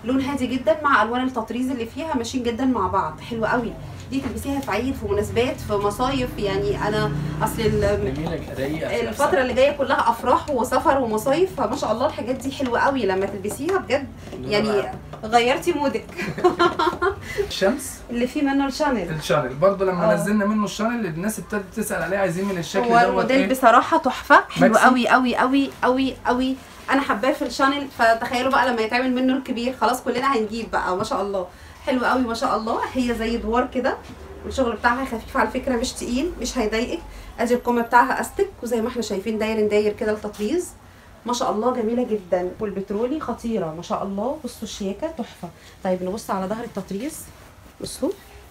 لون هادي جدا مع الوان التطريز اللي فيها ماشيين جدا مع بعض حلوه قوي دي تلبسيها في عيد في مناسبات في مصايف يعني انا اصل ال- جميله رايقه في الفترة اللي جاية كلها أفراح وسفر ومصايف فما شاء الله الحاجات دي حلوة قوي لما تلبسيها بجد يعني غيرتي مودك الشمس اللي فيه منه الشانل الشانل برضه لما آه. نزلنا منه الشانل الناس ابتدت تسال عليه عايزين من الشكل هو دوت الموديل ايه بصراحة تحفة حلو ماكسي؟ قوي قوي قوي قوي قوي أنا حباه في الشانل فتخيلوا بقى لما يتعمل منه الكبير خلاص كلنا هنجيب بقى ما شاء الله حلو قوي ما شاء الله هي زي دوار كده والشغل بتاعها خفيف على فكرة مش تقيل مش هيضايقك ادي الكم بتاعها استك وزي ما احنا شايفين داير داير كده التطريز ما شاء الله جميلة جدا والبترولي خطيرة ما شاء الله بصوا الشياكة تحفة طيب نبص على ظهر التطريز بصوا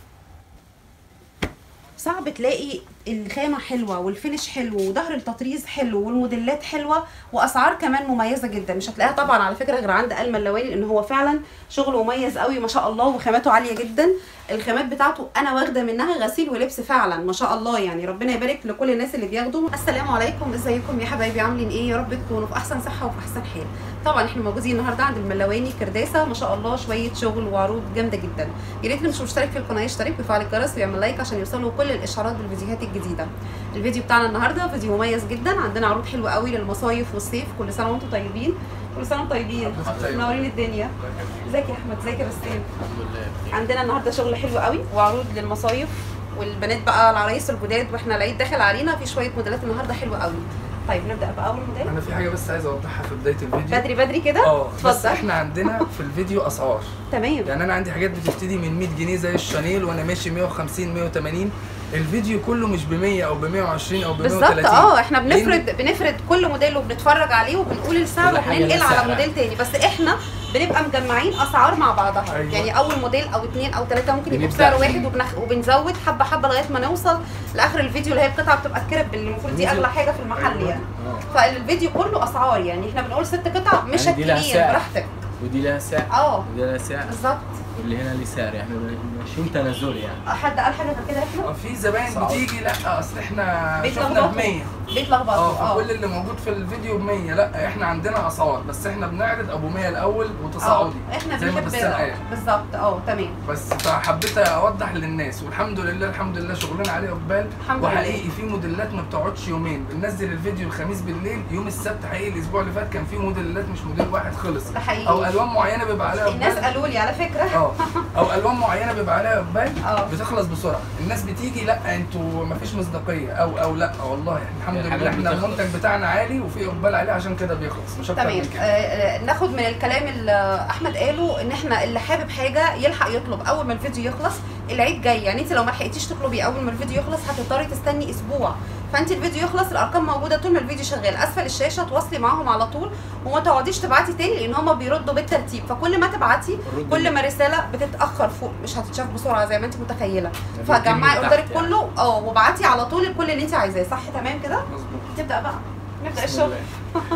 صعب تلاقي الخامة حلوة والفينش حلو وظهر التطريز حلو والموديلات حلوة واسعار كمان مميزة جدا مش هتلاقيها طبعا على فكرة غير عند ألما اللواني لان هو فعلا شغل مميز قوي ما شاء الله وخاماته عالية جدا الخامات بتاعته انا واخدة منها غسيل ولبس فعلا ما شاء الله يعني ربنا يبارك لكل الناس اللي بياخدوا السلام عليكم ازيكم يا حبايبي عاملين ايه يا رب تكونوا في احسن صحة وفي احسن حال طبعا احنا موجودين النهارده عند الملواني كرداسه ما شاء الله شويه شغل وعروض جامده جدا يا ريت اللي مش مشترك في القناه يشترك ويفعل الجرس ويعمل لايك عشان يوصلوا كل الاشعارات بالفيديوهات الجديده الفيديو بتاعنا النهارده فيديو مميز جدا عندنا عروض حلوه قوي للمصايف والصيف كل سنه وانتم طيبين كل سنه وانتم طيبين طيب. منورين الدنيا ازيك يا احمد ازيك يا بسام الحمد لله بخير عندنا النهارده شغل حلو قوي وعروض للمصايف والبنات بقى العرايس الجداد واحنا العيد داخل علينا في شويه موديلات النهارده حلوه قوي طيب نبدا باول موديل انا في حاجه بس عايز اوضحها في بدايه الفيديو بدري بدري كده اه بس اتفضل احنا عندنا في الفيديو اسعار تمام يعني انا عندي حاجات بتبتدي من 100 جنيه زي الشانيل وانا ماشي 150 180 الفيديو كله مش ب 100 او ب 120 او ب 130 بالظبط اه احنا لأن- بنفرد بنفرد كل موديل وبنتفرج عليه وبنقول السعر كل حاجة وبننقل لها على سعرها. موديل تاني بس احنا بنبقى مجمعين اسعار مع بعضها أيوة. يعني اول موديل او اتنين او تلاته ممكن يبقوا بنبدأ بسعر فيه. واحد وبنخ... وبنزود حبه حبه لغايه ما نوصل لاخر الفيديو اللي هي القطعه بتبقى الكرب اللي المفروض دي اغلى حاجه في المحل أيوة. يعني اه فالفيديو كله اسعار يعني احنا بنقول ست قطع يعني دي لها مشكلين سعر. براحتك ودي لها سعر اه ودي لها سعر بالظبط واللي هنا ليه سعر احنا ماشيين تنازلي يعني حد قال حاجه غير كده يا احمد اه في زباين صعب. بتيجي لا اصل احنا شفنا بيتلخبطوا. ب 100 بيتلخبطوا اه اه فكل اللي موجود في الفيديو ب 100 لا احنا عندنا اسعار بس احنا بنعرض ابو 100 الاول وتصاعدي اه احنا زي ما بنحب بسام قال بالظبط اه تمام بس فحبيت اوضح للناس والحمد لله الحمد لله شغلنا عليه اقبال الحمد لله. وحقيقي في موديلات ما بتقعدش يومين بننزل الفيديو الخميس بالليل يوم السبت حقيقي الاسبوع اللي فات كان في موديلات مش موديل واحد خلص ده حقيقي او الوان معينه بيبقى عليها الناس اقبال قالوا لي على فكره اه او الوان معينه بيبقى عليها اقبال اه. بتخلص بسرعه الناس بتيجي لا انتوا ما فيش مصداقيه او او لا والله يعني الحمد الحاجات لله احنا بتخلص. المنتج بتاعنا عالي وفي اقبال عليه عشان كده بيخلص مش اكتر تمام من كده آه ناخد من الكلام اللي احمد قاله ان احنا اللي حابب حاجه يلحق يطلب اول ما الفيديو يخلص العيد جاي يعني انت لو ما لحقتيش تطلبي اول ما الفيديو يخلص هتضطري تستني اسبوع فانت الفيديو يخلص الارقام موجوده طول ما الفيديو شغال اسفل الشاشه تواصلي معاهم على طول وما تقعديش تبعتي تاني لان هم بيردوا بالترتيب فكل ما تبعتي الرد كل ما رساله بتتاخر فوق مش هتتشاف بسرعه زي ما انت متخيله بتجيب من فجمعي تحت اوردرك يعني. كله اه وابعتي على طول كل اللي انت عايزاه صح تمام كده مظبوط تبدا بقى نبدا بسم الشغل الله.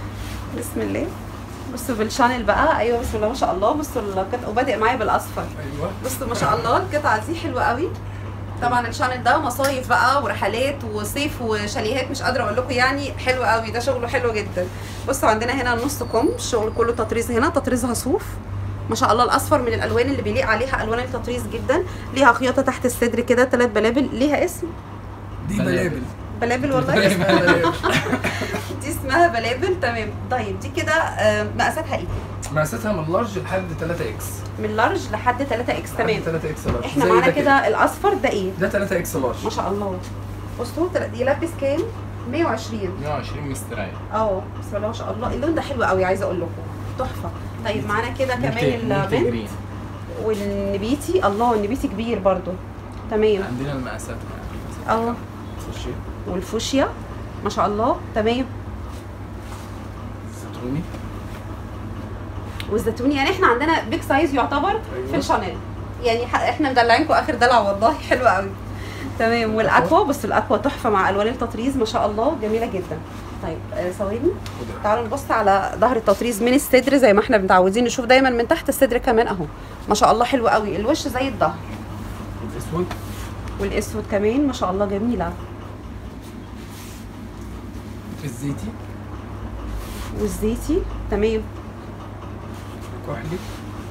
بسم الله بصوا بالشانل بقى ايوه بسم الله ما شاء الله بصوا القطع وبادئ معايا بالاصفر ايوه بصوا ما شاء الله القطعه دي حلوه قوي طبعا الشانل ده مصايف بقى ورحلات وصيف وشاليهات مش قادره اقول لكم يعني حلو قوي ده شغله حلو جدا بصوا عندنا هنا النص كم الشغل كله تطريز هنا تطريزها صوف ما شاء الله الاصفر من الالوان اللي بيليق عليها الوان التطريز جدا ليها خياطه تحت الصدر كده ثلاث بلابل ليها اسم دي بلابل. بلابل بلابل والله بلابل. دي اسمها بلابل تمام طيب دي كده آه، مقاساتها ايه مقاساتها من لارج لحد 3 اكس من لارج لحد 3 اكس تمام 3 اكس لارج احنا زي معانا ده كده الاصفر ده ايه ده 3 اكس لارج ما شاء الله بصوا تل- يلبس كام 120 120 مستريح اه بسم الله ما شاء الله اللون ده حلو قوي عايزه اقول لكم تحفه طيب معانا كده كمان مونتي البنت جرين والنبيتي الله النبيتي كبير برضو تمام عندنا المقاسات اه خشي والفوشيا ما شاء الله تمام ستروني والزيتوني يعني احنا عندنا بيج سايز يعتبر في أيوة. الشانيل يعني ح- احنا مدلعينكم اخر دلع والله حلو قوي تمام والاكوا بس الاكوا تحفه مع الوان التطريز ما شاء الله جميله جدا طيب آه، ثواني تعالوا نبص على ظهر التطريز من الصدر زي ما احنا متعودين نشوف دايما من تحت الصدر كمان اهو ما شاء الله حلو قوي الوش زي الظهر الاسود والاسود كمان ما شاء الله جميله في الزيتي والزيتي تمام الكحلي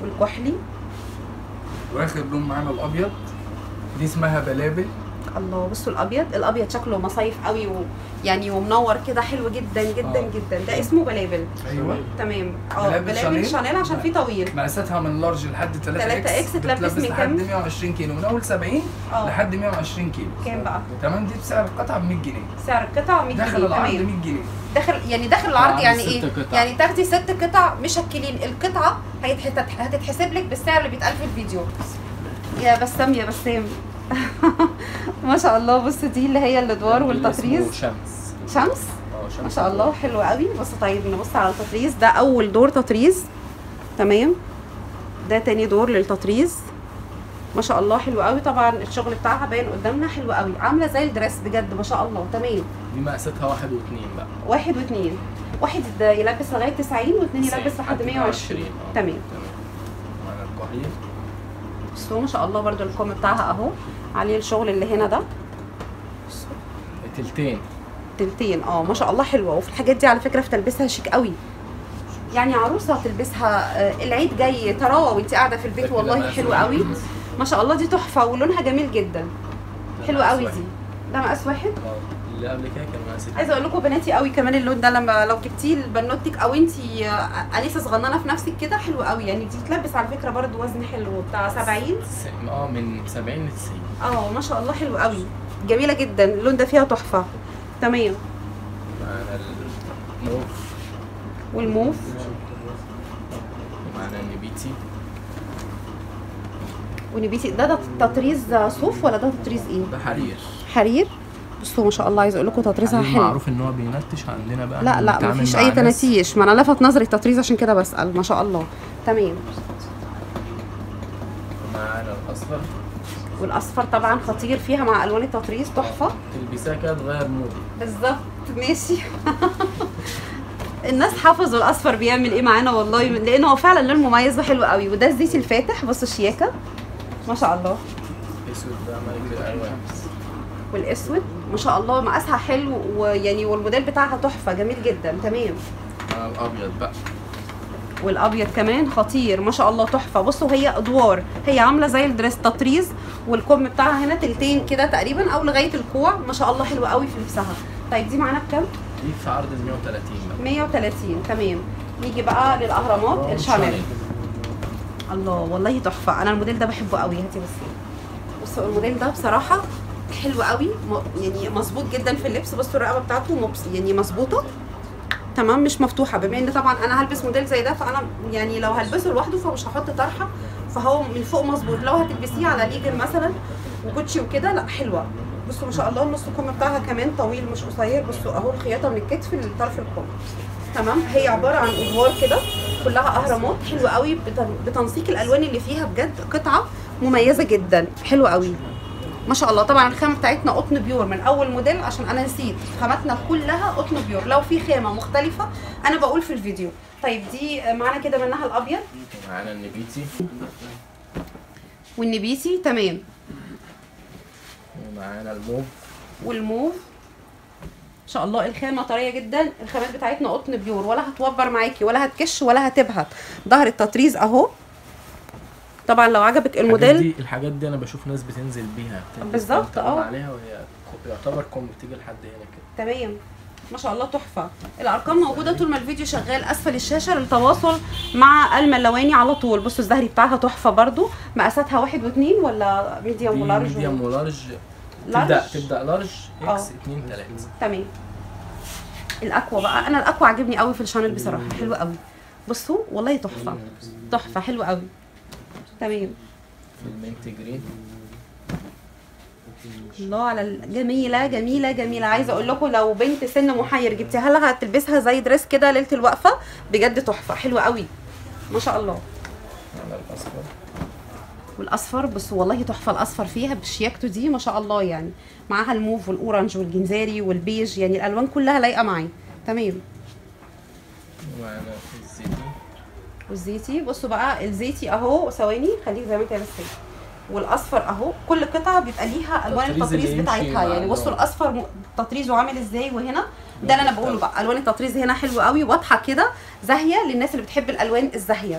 والكحلي واخر لون معانا الابيض دي اسمها بلابل الله بصوا الابيض الابيض شكله مصيف قوي ويعني ومنور كده حلو جدا جدا آه. جدا ده اسمه بلابل ايوه تمام اه بلابل بلابل شانيل. شانيل عشان فيه طويل مقاساتها من لارج لحد 3 3 إكس تلبس من لحد كام؟ 120 كيلو من اول 70 اه لحد 120 كيلو كام بقى تمام دي بسعر القطعه ب 100 جنيه سعر القطعه 100 داخل جنيه العرض 100 تمام جنيه داخل يعني داخل العرض العرض يعني ست ايه قطع. يعني تاخدي ست قطع مشكلين القطعه هيتحت- هتتحسب لك بالسعر اللي بيتقال في الفيديو يا بسام يا بسام ما شاء الله بص دي اللي هي الادوار اسمه والتطريز شمس شمس اه شمس ما شاء الله حلو قوي بص طيب نبص على التطريز ده اول دور تطريز تمام ده تاني دور للتطريز ما شاء الله حلو قوي طبعا الشغل بتاعها باين قدامنا حلو قوي عامله زي الدريس بجد ما شاء الله تمام دي مقاساتها واحد واثنين بقى واحد واثنين واحد ده يلبس لغايه 90 واثنين يلبس لحد 120 آه. تمام تمام معانا الكحلي بصوا ما شاء الله برده الكم بتاعها اهو عليه الشغل اللي هنا ده تلتين تلتين اه ما شاء الله حلوه وفي الحاجات دي على فكره في تلبسها شيك قوي يعني عروسه تلبسها آه، العيد جاي تراوه وانت قاعده في البيت ده كده والله مقاس حلو واحد. قوي ما شاء الله دي تحفه ولونها جميل جدا ده حلو مقاس قوي واحد. دي ده مقاس واحد اه اللي قبل كده كان مقاس اتنين. عايزه اقول لكم بناتي قوي كمان اللون ده لما لو جبتيه لبنوتك او انت انسه صغننه في نفسك كده حلو قوي يعني دي تلبس على فكره برضو وزن حلو بتاع 70 س- اه من 70 ل 90 اه ما شاء الله حلو قوي جميله جدا اللون ده فيها تحفه تمام معانا الموف والموف ومعانا النبيتي ونبيتي ده ده تطريز صوف ولا ده تطريز ايه ده حرير حرير بصوا ما شاء الله عايزه اقول لكم تطريزها حرير حلو معروف ان هو بينتش عندنا بقى لا لا بنتعامل مفيش مع اي ناس- تناتيش ما انا لفت نظري التطريز عشان كده بسال ما شاء الله تمام ومعانا الاصفر والاصفر طبعا خطير فيها مع الوان التطريز تحفه تلبسها كده تغير مود بالظبط ماشي الناس حافظوا الاصفر بيعمل ايه معانا والله لانه هو فعلا لون مميز وحلو قوي وده الزيتي الفاتح بصوا الشياكه ما شاء الله اسود ده ملك الالوان والاسود ما شاء الله مقاسها حلو ويعني والموديل بتاعها تحفه جميل جدا تمام معانا الابيض بقى والابيض كمان خطير ما شاء الله تحفه بصوا هي ادوار هي عامله زي الدريس تطريز والكم بتاعها هنا تلتين كده تقريبا او لغايه الكوع ما شاء الله حلوه قوي في لبسها طيب دي معانا بكام دي في عرض 130 بقى 130 تمام نيجي بقى للاهرامات الشانيل الله والله تحفه انا الموديل ده بحبه قوي هاتي بس بصوا الموديل ده بصراحه حلو قوي م- يعني مظبوط جدا في اللبس بصوا الرقبه بتاعته مبس يعني مظبوطه تمام مش مفتوحه بما ان طبعا انا هلبس موديل زي ده فانا يعني لو هلبسه لوحده فمش هحط طرحه فهو من فوق مظبوط لو هتلبسيه على ليجل مثلا وكوتشي وكده لا حلوه بصوا ما شاء الله النص الكم بتاعها كمان طويل مش قصير بصوا اهو الخياطه من الكتف لطرف الكم تمام هي عباره عن ادوار كده كلها اهرامات حلوه قوي بتن- بتنسيق الالوان اللي فيها بجد قطعه مميزه جدا حلوه قوي ما شاء الله طبعا الخامه بتاعتنا قطن بيور من اول موديل عشان انا نسيت خاماتنا كلها قطن بيور لو في خامه مختلفه انا بقول في الفيديو طيب دي معانا كده منها الابيض معانا النبيتي والنبيتي تمام ومعانا الموف والموف ان شاء الله الخامه طريه جدا الخامات بتاعتنا قطن بيور ولا هتوبر معاكي ولا هتكش ولا هتبهت ظهر التطريز اهو طبعا لو عجبك الحاجات الموديل دي الحاجات دي انا بشوف ناس بتنزل بيها بتلبس بالظبط، بنطلون اه. عليها وهي ك- يعتبر كم بتيجي لحد هنا كده تمام ما شاء الله تحفه الارقام موجوده طول ما الفيديو شغال اسفل الشاشه للتواصل مع الملواني على طول بصوا الزهري بتاعها تحفه برضو مقاساتها واحد واثنين ولا ميديوم دي ولارج ميديوم ولارج لارج؟ تبدا تبدا لارج اه. اكس 2 3 تمام الاكوا بقى انا الاكوا عاجبني قوي في الشانل بصراحه حلو قوي بصوا والله تحفه تحفه حلو قوي تمام في المنت جرين الله على ال- جميله جميله جميله عايزه اقول لكم لو بنت سن محير جبتيها لها هتلبسها زي دريس كده ليله الوقفه بجد تحفه حلوه قوي ما شاء الله على الاصفر والاصفر بس والله تحفه الاصفر فيها بشياكته دي ما شاء الله يعني معاها الموف والاورنج والجنزاري والبيج يعني الالوان كلها لايقه معي تمام ومعانا الزيتي والزيتي بصوا بقى الزيتي اهو ثواني خليك زي ما انت بس كده. والاصفر اهو كل قطعه بيبقى ليها الوان التطريز اللي التطريز يمشي بتاعتها مع يعني بصوا اللون. الاصفر م- تطريزه عامل ازاي وهنا ده اللي انا بقوله بقى الوان التطريز هنا حلوه قوي واضحه كده زاهيه للناس اللي بتحب الالوان الزاهيه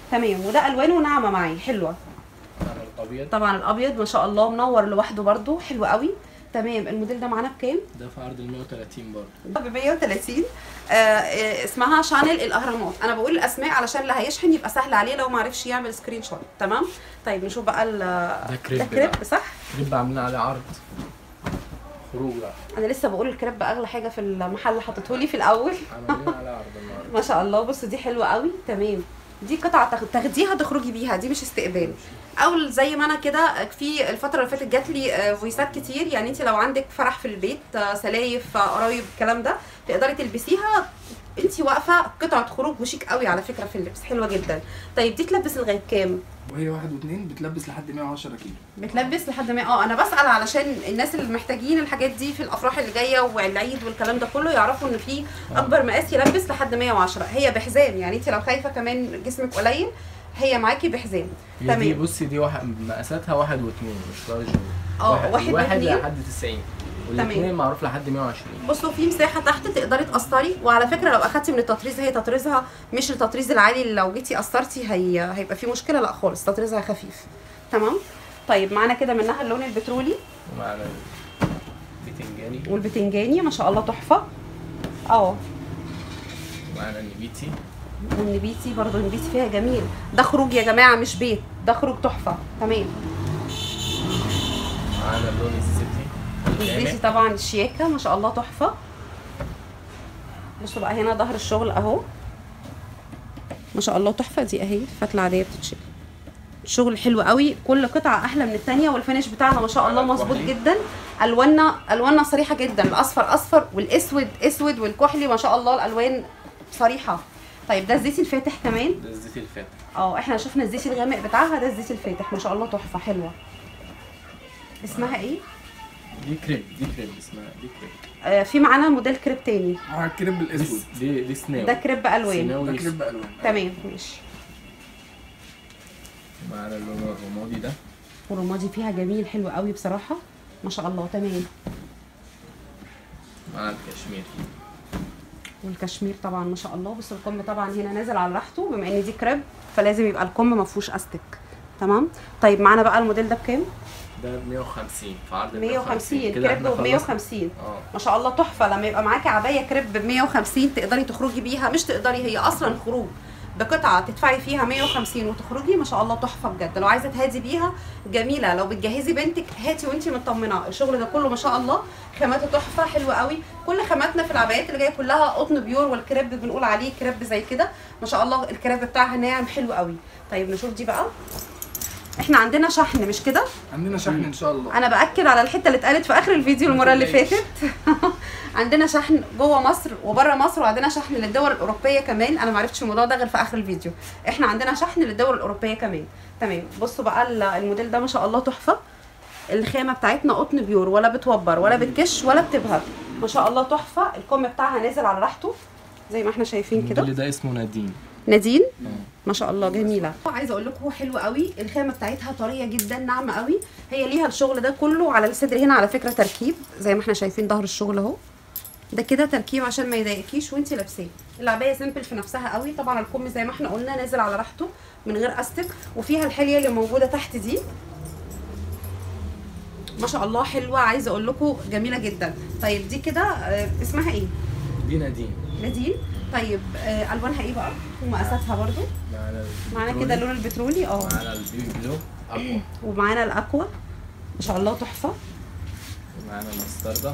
تمام وده الوانه ناعمه معي حلوه على الابيض طبعا الابيض ما شاء الله منور لوحده برده حلو قوي تمام الموديل ده معانا بكام ده في عرض ال 130 برضه ب 130 آه آه، اسمها شانل الاهرامات انا بقول الاسماء علشان اللي هيشحن يبقى سهل عليه لو ما عرفش يعمل سكرين شوت تمام طيب نشوف بقى ال- ده كريب ده كريب بقى. صح كريب عاملين عليه عرض خروج بقى انا لسه بقول الكريب اغلى حاجه في المحل حطيته لي في الاول عاملين عليه عرض النهارده ما شاء الله بصوا دي حلوه قوي تمام دي قطعه تاخ- تاخديها تخرجي بيها دي مش استقبال او زي ما انا كده في الفتره اللي فاتت جات لي آه، فويسات كتير يعني انت لو عندك فرح في البيت آه، سلايف آه، قرايب الكلام ده تقدري تلبسيها انت واقفه قطعه خروج وشيك قوي على فكره في اللبس حلوه جدا طيب دي تلبس لغايه كام وهي واحد واثنين بتلبس لحد 110 كيلو بتلبس لحد ما اه انا بسال علشان الناس اللي محتاجين الحاجات دي في الافراح اللي جايه والعيد والكلام ده كله يعرفوا ان في اكبر مقاس يلبس لحد 110 هي بحزام يعني انت لو خايفه كمان جسمك قليل هي معاكي بحزام هي دي تمام بصي دي واحد مقاساتها واحد واثنين مش لارج اه، واحد واحد واثنين. لحد 90 تمام. والاثنين معروف لحد 120 بصوا في مساحه تحت تقدري تقصري وعلى فكره لو اخدتي من التطريز هي تطريزها مش التطريز العالي اللي لو جيتي قصرتي هي هيبقى في مشكله لا خالص تطريزها خفيف تمام طيب معانا كده منها اللون البترولي ومعنا البتنجاني والبتنجاني ما شاء الله تحفه اه ومعنا النبيتي والنبيتي برضو النبيتي فيها جميل ده خروج يا جماعه مش بيت ده خروج تحفه تمام معانا اللون الزيتي الزيتي الغامق طبعا الشياكه ما شاء الله تحفه بصوا بقى هنا ظهر الشغل اهو ما شاء الله تحفه دي اهي فتله عاديه بتتشيل شغل حلو قوي كل قطعه احلى من الثانيه والفينش بتاعنا ما شاء الله على مظبوط الكحلي. جدا الواننا الواننا صريحه جدا الاصفر اصفر والاسود اسود والكحلي ما شاء الله الالوان صريحه طيب ده الزيتي الفاتح كمان ده الزيتي الفاتح اه احنا شفنا الزيت الغامق بتاعها ده الزيت الفاتح ما شاء الله تحفه حلوه اسمها ايه دي كريب دي كريب اسمها دي كريب آه في معانا موديل كريب تاني مع الكريب دي الاسود س- دي دي سناوي ده كريب الوان سيناوي ده كريب الوان تمام ماشي معانا اللون الرمادي ده والرمادي فيها جميل حلو قوي بصراحه ما شاء الله تمام معانا الكشمير والكشمير طبعا ما شاء الله بس الكم طبعا هنا نازل على راحته بما ان دي كريب فلازم يبقى الكم ما فيهوش استك تمام طيب معانا بقى الموديل ده بكام ده ب 150 في عرض ال 150 كده كريب احنا ب خلصنا. 150 اه ما شاء الله تحفه لما يبقى معاكي عبايه كريب ب 150 تقدري تخرجي بيها مش تقدري هي اصلا خروج بقطعه تدفعي فيها 150 وتخرجي ما شاء الله تحفه بجد لو عايزه تهادي بيها جميله لو بتجهزي بنتك هاتي وانتي مطمنه الشغل ده كله ما شاء الله خاماته تحفه حلوه قوي كل خاماتنا في العبايات اللي جايه كلها قطن بيور والكريب بنقول عليه كريب زي كده ما شاء الله الكريب بتاعها ناعم حلو قوي طيب نشوف دي بقى احنا عندنا شحن مش كده عندنا شحن ان شاء الله انا باكد على الحته اللي اتقالت في اخر الفيديو المره اللي تقلقيش. فاتت عندنا شحن جوه مصر وبره مصر وعندنا شحن للدول الاوروبيه كمان انا ما عرفتش الموضوع ده غير في اخر الفيديو احنا عندنا شحن للدول الاوروبيه كمان تمام بصوا بقى ال- الموديل ده ما شاء الله تحفه الخامه بتاعتنا قطن بيور ولا بتوبر ولا بتكش ولا بتبهر ما شاء الله تحفه الكم بتاعها نازل على راحته زي ما احنا شايفين كده اللي ده اسمه نادين نادين اه ما شاء الله جميله عايزه اقول لكم هو حلو قوي الخامه بتاعتها طريه جدا ناعمه قوي هي ليها الشغل ده كله على الصدر هنا على فكره تركيب زي ما احنا شايفين ظهر الشغل اهو ده كده تركيب عشان ما يضايقكيش وانت لابساه العبايه سيمبل في نفسها قوي طبعا الكم زي ما احنا قلنا نازل على راحته من غير استك وفيها الحليه اللي موجوده تحت دي ما شاء الله حلوه عايزه اقول لكم جميله جدا طيب دي كده آه، اسمها ايه دي نادين نادين طيب آه، الوانها ايه بقى ومقاساتها برضو معانا معانا البترولي، كده اللون البترولي اه معانا البيبي بلو اقوى ومعانا الاكوا ما شاء الله تحفه ومعانا المستردة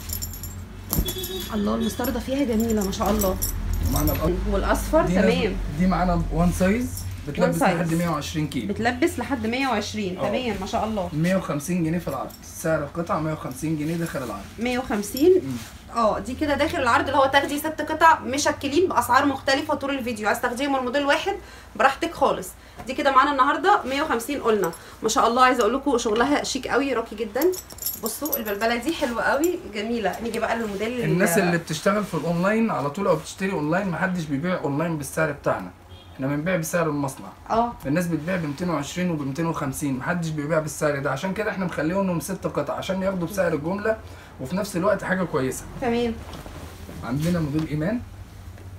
الله المستردة فيها جميله ما شاء الله معانا الأرض والاصفر دي تمام نازل- دي معانا وان سايز بتلبس size. لحد 120 كيلو بتلبس لحد 120 اه. تمام ما شاء الله 150 جنيه في العرض سعر القطعه 150 جنيه داخل العرض 150 اه دي كده داخل العرض اللي هو تاخدي ست قطع مشكلين باسعار مختلفه طول الفيديو عايز تاخديهم من موديل واحد براحتك خالص دي كده معانا النهارده 150 قلنا ما شاء الله عايزه اقول لكم شغلها شيك قوي راقي جدا بصوا البلبله دي حلوه قوي جميله نيجي بقى للموديل الناس اللي بتشتغل في الاونلاين على طول او بتشتري اونلاين محدش بيبيع اونلاين بالسعر بتاعنا احنا بنبيع بسعر المصنع اه الناس بتبيع ب 220 وب 250 محدش بيبيع بالسعر ده عشان كده احنا مخليهم ست قطع عشان ياخدوا بسعر الجمله وفي نفس الوقت حاجه كويسه تمام عندنا موديل ايمان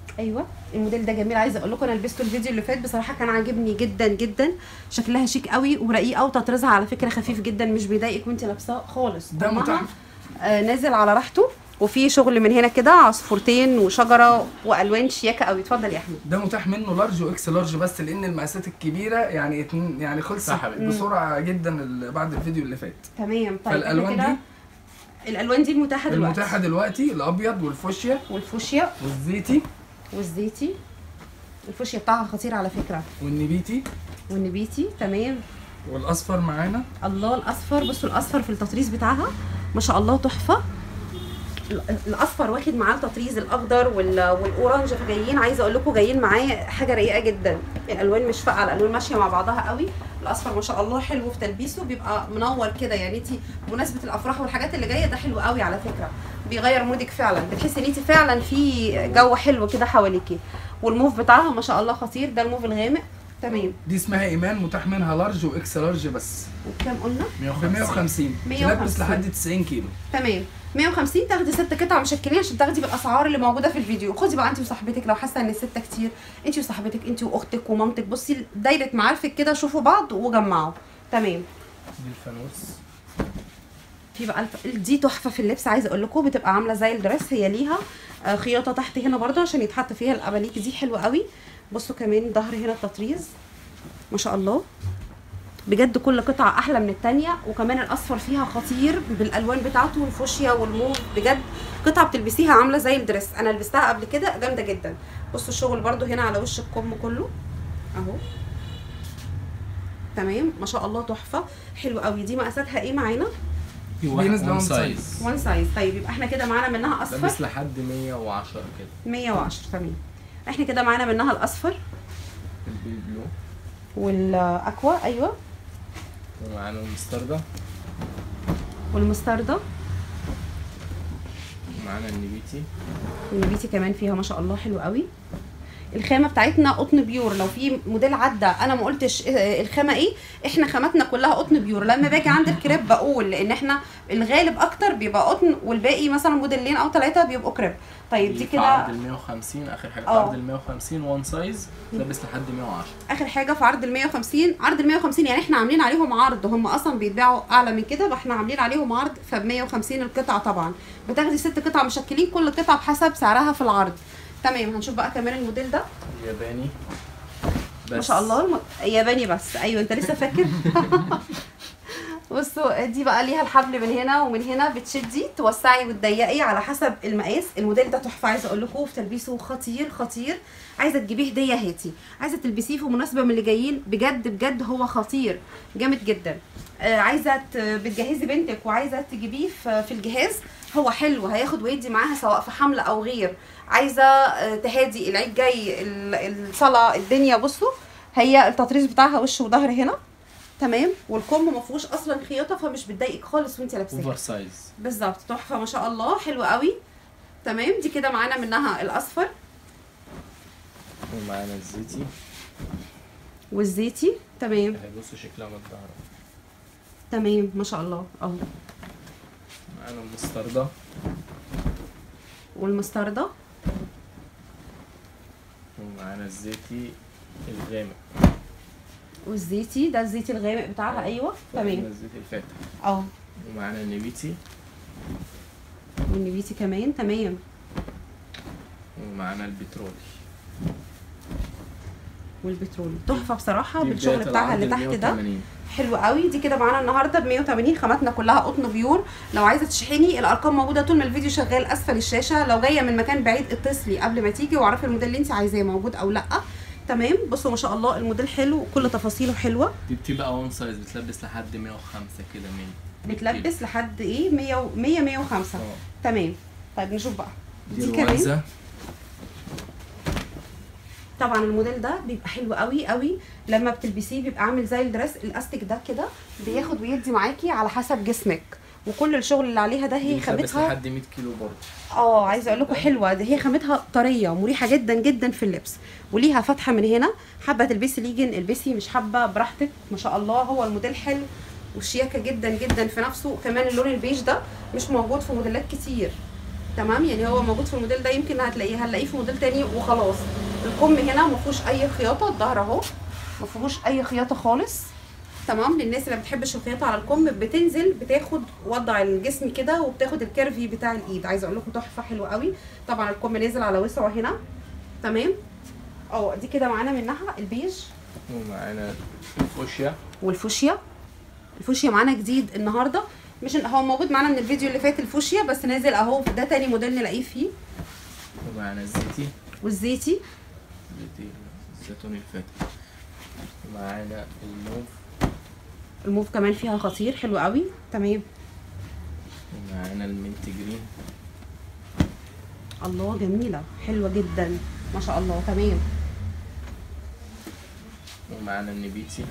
ايوه الموديل ده جميل عايزه اقول لكم انا لبسته الفيديو اللي فات بصراحه كان عاجبني جدا جدا شكلها شيك قوي ورقيقه وتطريزها على فكره خفيف جدا مش بيضايقك وانت لابساه خالص ده طعمها، متاح آه نازل على راحته وفي شغل من هنا كده عصفورتين وشجره والوان شياكه قوي اتفضل يا احمد ده متاح منه لارج واكس لارج بس لان المقاسات الكبيره يعني اتنين يعني خلصت صح يا حبيبي. بسرعه جدا ال- بعد الفيديو اللي فات تمام طيب إحنا فالالوان كده- دي الالوان دي المتاحه دلوقتي المتاحه دلوقتي الابيض والفوشيا والفوشيا والزيتي والزيتي الفوشيا بتاعها خطير على فكره والنبيتي والنبيتي تمام والاصفر معانا الله الاصفر بصوا الاصفر في التطريز بتاعها ما شاء الله تحفه ال- الاصفر واخد معاه التطريز الاخضر وال- والاورنج فجايين عايزه اقول لكم جايين معاه حاجه رقيقه جدا الالوان مش فاقعه الالوان ماشيه مع بعضها قوي الاصفر ما شاء الله حلو في تلبيسه بيبقى منور كده يعني انت بمناسبه الافراح والحاجات اللي جايه ده حلو قوي على فكره بيغير مودك فعلا بتحسي ان انت فعلا في جو حلو كده حواليكي والموف بتاعها ما شاء الله خطير ده الموف الغامق تمام دي اسمها ايمان متاح منها لارج واكس لارج بس وبكام قلنا ب 150 150. تلبس لحد 90 كيلو تمام 150 تاخدي ست قطع مشكلين عشان تاخدي بالاسعار اللي موجوده في الفيديو خدي بقى انت وصاحبتك لو حاسه ان السته كتير انت وصاحبتك انت واختك ومامتك بصي دايره معارفك كده شوفوا بعض وجمعوا تمام دي الفانوس في بقى الف... دي تحفه في اللبس عايزه اقول لكم بتبقى عامله زي الدريس هي ليها آه، خياطه تحت هنا برضه عشان يتحط فيها الاباليك دي حلوه قوي بصوا كمان ظهر هنا التطريز ما شاء الله بجد كل قطعه احلى من التانية وكمان الاصفر فيها خطير بالالوان بتاعته والفوشيا والموف بجد قطعه بتلبسيها عامله زي الدريس انا لبستها قبل كده جامده جدا بصوا الشغل برضو هنا على وش الكم كله اهو تمام ما شاء الله تحفه حلو قوي دي مقاساتها ايه معانا دي واحد- نازله one وان size. سايز وان سايز طيب يبقى احنا كده معانا منها اصفر لابس لحد 110 كده 110 تمام احنا كده معانا منها الاصفر البيبي بلو والاكوا ايوه ومعانا المستردة والمستردة ومعانا النبيتي والنبيتي كمان فيها ما شاء الله حلو قوي الخامه بتاعتنا قطن بيور لو في موديل عدى انا ما قلتش آه، الخامه ايه احنا خاماتنا كلها قطن بيور لما باجي عند الكريب بقول لان احنا الغالب اكتر بيبقى قطن والباقي مثلا موديلين او ثلاثه بيبقوا كريب طيب دي في عرض كده ال 150 اخر حاجه في اه. عرض ال 150 وان سايز لابس لحد 110 اخر حاجه في عرض ال 150 عرض ال 150 يعني احنا عاملين عليهم عرض هم اصلا بيتباعوا اعلى من كده فاحنا عاملين عليهم عرض فب 150 القطعه طبعا بتاخدي ست قطع مشكلين كل قطعه بحسب سعرها في العرض تمام هنشوف بقى كمان الموديل ده ياباني بس ما شاء الله الم... ياباني بس ايوه انت لسه فاكر بصوا دي بقى ليها الحبل من هنا ومن هنا بتشدي توسعي وتضيقي على حسب المقاس الموديل ده تحفه عايزه اقول لكم في تلبيسه خطير خطير عايزه تجيبيه هديه هاتي عايزه تلبسيه في مناسبه من اللي جايين بجد بجد هو خطير جامد جدا آه عايزه ت- بتجهزي بنتك وعايزه تجيبيه في في الجهاز هو حلو هياخد ويدي معاها سواء في حمل او غير عايزه آه، تهادي العيد جاي ال- الصلاه الدنيا بصوا هي التطريز بتاعها وش وظهر هنا تمام والكم ما فيهوش اصلا خياطه فمش بتضايقك خالص وانت لابساه اوفر سايز بالظبط تحفه ما شاء الله حلو قوي تمام دي كده معانا منها الاصفر ومعانا الزيتي والزيتي تمام اهي بصوا شكلها من الظهر تمام ما شاء الله اهو معانا المستردة والمستردة ومعانا الزيتي الغامق والزيتي ده الزيتي الغامق بتاعها ايوه ومعانا تمام الزيتي الفاتح اه ومعانا النبيتي والنبيتي كمان تمام ومعانا البترولي والبترول تحفه بصراحه دي بالشغل بداية بتاعها اللي العرض تحت ال ده 180. حلو قوي دي كده معانا النهارده ب 180 خاماتنا كلها قطن بيور لو عايزه تشحني الارقام موجوده طول ما الفيديو شغال اسفل الشاشه لو جايه من مكان بعيد اتصلي قبل ما تيجي واعرفي الموديل اللي انت عايزاه موجود او لا تمام بصوا ما شاء الله الموديل حلو وكل تفاصيله حلوه دي بتبقى وان سايز بتلبس لحد 105 كده 100 بتلبس لحد ايه 100 100 105 اه. تمام طيب نشوف بقى دي دي كمان الوانزا طبعا الموديل ده بيبقى حلو قوي قوي لما بتلبسيه بيبقى عامل زي الدرس الاستيك ده كده بياخد ويدي معاكي على حسب جسمك وكل الشغل اللي عليها ده هي دي بتلبس خامتها لحد 100 كيلو برضه اه عايزه اقول لكم حلوه دي هي خامتها طريه ومريحه جدا جدا في اللبس وليها فتحه من هنا حابه تلبسي ليجن البسي مش حابه براحتك ما شاء الله هو الموديل حلو وشياكه جدا جدا في نفسه وكمان اللون البيج ده مش موجود في موديلات كتير تمام يعني هو موجود في الموديل ده يمكن هتلاقيه هنلاقيه في موديل تاني وخلاص الكم هنا ما فيهوش اي خياطه الظهر اهو ما فيهوش اي خياطه خالص تمام للناس اللي ما بتحبش الخياطه على الكم بتنزل بتاخد وضع الجسم كده وبتاخد الكيرفي بتاع الايد عايزه اقول لكم تحفه حلوه قوي طبعا الكم نازل على وسعه هنا تمام اه دي كده معانا منها البيج ومعانا الفوشيا والفوشيا الفوشيا معانا جديد النهارده مش إن- هو موجود معانا من الفيديو اللي فات الفوشيا بس نازل اهو ده تاني موديل نلاقيه فيه ومعانا الزيتي والزيتي زيتي الزيتون الفاتح ومعانا الموف الموف كمان فيها خطير حلو قوي تمام ومعانا المنت جرين الله جميله حلوه جدا ما شاء الله تمام ومعانا النبيتي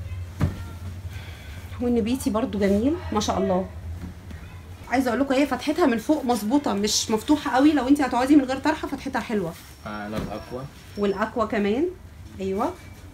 والنبيتي برضو جميل ما شاء الله عايزه اقول لكم هي فتحتها من فوق مظبوطه مش مفتوحه قوي لو انت هتقعدي من غير طرحه فتحتها حلوه معانا الاقوى والاكوا كمان ايوه